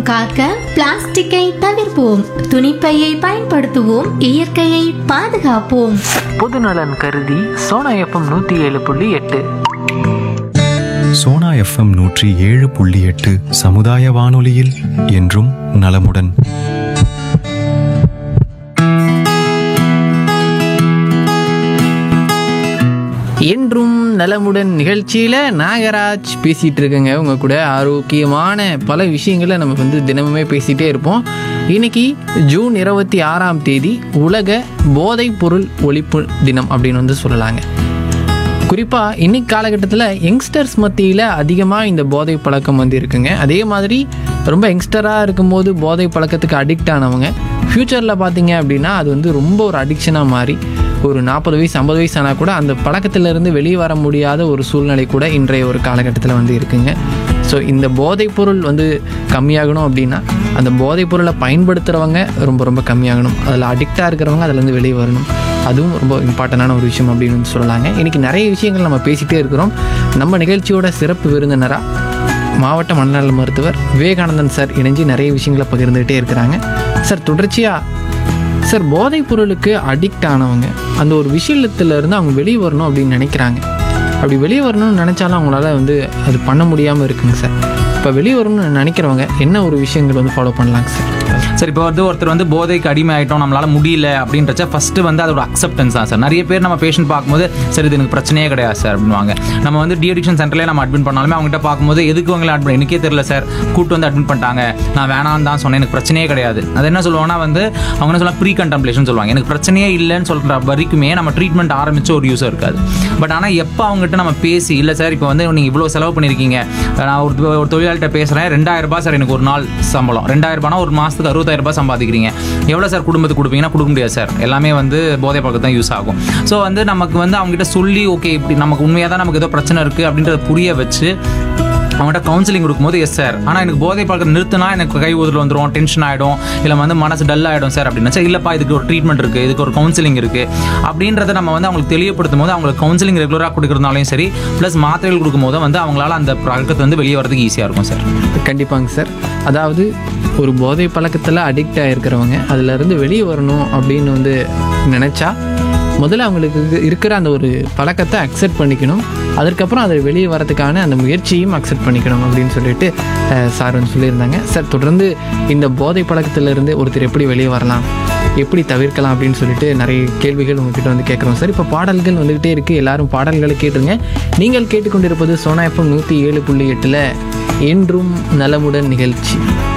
காக்க பிளாஸ்டிக்கை தவிர்ப்போம் துணிப்பையை பயன்படுத்துவோம் இயற்கையை பாதுகாப்போம் பொதுநலன் கருதி சோனா எஃப்எம் நூற்றி ஏழு புள்ளி எட்டு சோனா எஃப்எம் நூற்றி ஏழு புள்ளி எட்டு சமுதாய வானொலியில் என்றும் நலமுடன் என்றும் நலமுடன் நிகழ்ச்சியில் நாகராஜ் பேசிகிட்டு இருக்கேங்க உங்க கூட ஆரோக்கியமான பல விஷயங்களை நம்ம வந்து தினமுமே பேசிகிட்டே இருப்போம் இன்னைக்கு ஜூன் இருபத்தி ஆறாம் தேதி உலக போதைப் பொருள் ஒழிப்பு தினம் அப்படின்னு வந்து சொல்லலாங்க குறிப்பாக இன்னைக்கு காலகட்டத்தில் யங்ஸ்டர்ஸ் மத்தியில் அதிகமாக இந்த போதை பழக்கம் வந்து இருக்குங்க அதே மாதிரி ரொம்ப யங்ஸ்டராக இருக்கும்போது போதை பழக்கத்துக்கு அடிக்ட் ஆனவங்க ஃப்யூச்சரில் பார்த்தீங்க அப்படின்னா அது வந்து ரொம்ப ஒரு அடிக்ஷனாக மாறி ஒரு நாற்பது வயசு ஐம்பது வயசு ஆனால் கூட அந்த பழக்கத்திலிருந்து வெளியே வர முடியாத ஒரு சூழ்நிலை கூட இன்றைய ஒரு காலகட்டத்தில் வந்து இருக்குங்க ஸோ இந்த போதைப் பொருள் வந்து கம்மியாகணும் அப்படின்னா அந்த போதைப் பொருளை பயன்படுத்துகிறவங்க ரொம்ப ரொம்ப கம்மியாகணும் அதில் அடிக்டாக இருக்கிறவங்க அதுலேருந்து வெளியே வரணும் அதுவும் ரொம்ப இம்பார்ட்டண்டான ஒரு விஷயம் அப்படின்னு வந்து சொல்லலாங்க இன்றைக்கி நிறைய விஷயங்கள் நம்ம பேசிகிட்டே இருக்கிறோம் நம்ம நிகழ்ச்சியோட சிறப்பு விருந்தினராக மாவட்ட மனநல மருத்துவர் விவேகானந்தன் சார் இணைஞ்சு நிறைய விஷயங்களை பகிர்ந்துகிட்டே இருக்கிறாங்க சார் தொடர்ச்சியாக சார் போதைப் பொருளுக்கு அடிக்ட் ஆனவங்க அந்த ஒரு விஷயத்துலேருந்து அவங்க வெளியே வரணும் அப்படின்னு நினைக்கிறாங்க அப்படி வெளியே வரணும்னு நினச்சாலும் அவங்களால வந்து அது பண்ண முடியாமல் இருக்குங்க சார் இப்போ வெளியே வரணும்னு நினைக்கிறவங்க என்ன ஒரு விஷயங்கள் வந்து ஃபாலோ பண்ணலாங்க சார் சரி இப்போ வந்து ஒருத்தர் வந்து போதைக்கு அடிமை ஆகிட்டோம் நம்மளால முடியல அப்படின்றச்ச ஃபர்ஸ்ட் வந்து அதோட அக்செப்டன்ஸ் தான் சார் நிறைய பேர் நம்ம பேஷண்ட் பார்க்கும்போது சரி இது எனக்கு பிரச்சனையே கிடையாது சார் அப்படின்வாங்க நம்ம வந்து டிஅடிக்ஷன் சென்டர்லேயே நம்ம அட்மிட் பண்ணாலுமே அவங்ககிட்ட பார்க்கும்போது எதுக்கு அவங்களை அட்மிட் எனக்கே தெரியல சார் கூட்டு வந்து அட்மிட் பண்ணிட்டாங்க நான் வேணாம் தான் சொன்னேன் எனக்கு பிரச்சனையே கிடையாது அது என்ன சொல்லுவாங்கன்னா வந்து அவங்க என்ன சொல்லுவாங்க ப்ரீ கண்டம்ப்ளேஷன் சொல்லுவாங்க எனக்கு பிரச்சனையே இல்லைன்னு சொல்கிற வரைக்குமே நம்ம ட்ரீட்மெண்ட் ஆரம்பிச்ச ஒரு யூஸர் இருக்காது பட் ஆனால் எப்போ அவங்ககிட்ட நம்ம பேசி இல்லை சார் இப்போ வந்து நீங்கள் இவ்வளோ செலவு பண்ணியிருக்கீங்க நான் ஒரு ஒரு தொழிலாளிகிட்ட பேசுகிறேன் ரெண்டாயிரம் ரூபாய் சார் எனக்கு ஒரு நாள் சம்பளம் ரெண்டாயிரம் ரூபாய்னா ஒரு மாதத்துக்கு அறுபதாயிரம் ரூபாய் சம்பாதிக்கிறீங்க எவ்வளோ சார் குடும்பத்துக்கு கொடுப்பீங்கன்னா கொடுக்க முடியாது சார் எல்லாமே வந்து போதை பழக்கம் தான் யூஸ் ஆகும் ஸோ வந்து நமக்கு வந்து அவங்ககிட்ட சொல்லி ஓகே இப்படி நமக்கு உண்மையாக தான் நமக்கு ஏதோ பிரச்சனை இருக்குது அப்படின்றத புரிய வச்சு அவங்கள்ட்ட கவுன்சிலிங் கொடுக்கும்போது எஸ் சார் ஆனால் எனக்கு போதை பழக்கம் நிறுத்தினா எனக்கு கை ஊதல் வந்துடும் டென்ஷன் ஆகிடும் இல்லை வந்து மனசு டல் ஆகிடும் சார் அப்படின்னா சார் இல்லைப்பா இதுக்கு ஒரு ட்ரீட்மெண்ட் இருக்குது இதுக்கு ஒரு கவுன்சிலிங் இருக்குது அப்படின்றத நம்ம வந்து அவங்களுக்கு தெளிவுபடுத்தும் போது அவங்களுக்கு கவுன்சிலிங் ரெகுலராக கொடுக்குறதுனாலையும் சரி ப்ளஸ் மாத்திரைகள் கொடுக்கும்போது வந்து அவங்களால அந்த பழக்கத்தை வந்து வெளியே வரதுக்கு ஈஸியாக இருக்கும் சார் கண்டிப்பாங்க சார் அதாவது ஒரு போதை பழக்கத்தில் அடிக்ட் ஆகிருக்கிறவங்க அதுலேருந்து வெளியே வரணும் அப்படின்னு வந்து நினச்சா முதல்ல அவங்களுக்கு இது- இருக்கிற அந்த ஒரு பழக்கத்தை அக்செப்ட் பண்ணிக்கணும் அதற்கப்புறம் அதை வெளியே வரதுக்கான அந்த முயற்சியும் அக்செப்ட் பண்ணிக்கணும் அப்படின்னு சொல்லிட்டு அஹ், சார் வந்து சொல்லியிருந்தாங்க சார் தொடர்ந்து இந்த போதை பழக்கத்திலிருந்து ஒருத்தர் எப்படி வெளியே வரலாம் எப்படி தவிர்க்கலாம் அப்படின்னு சொல்லிட்டு நிறைய கேள்விகள் உங்ககிட்ட வந்து கேட்குறோம் சார் இப்போ பாடல்கள் வந்துக்கிட்டே இருக்குது எல்லாரும் பாடல்களை கேட்டுருங்க நீங்கள் கேட்டுக்கொண்டிருப்பது சோனா எஃப்எம் நூற்றி ஏழு புள்ளி எட்டில் என்றும் நலமுடன் நிகழ்ச்சி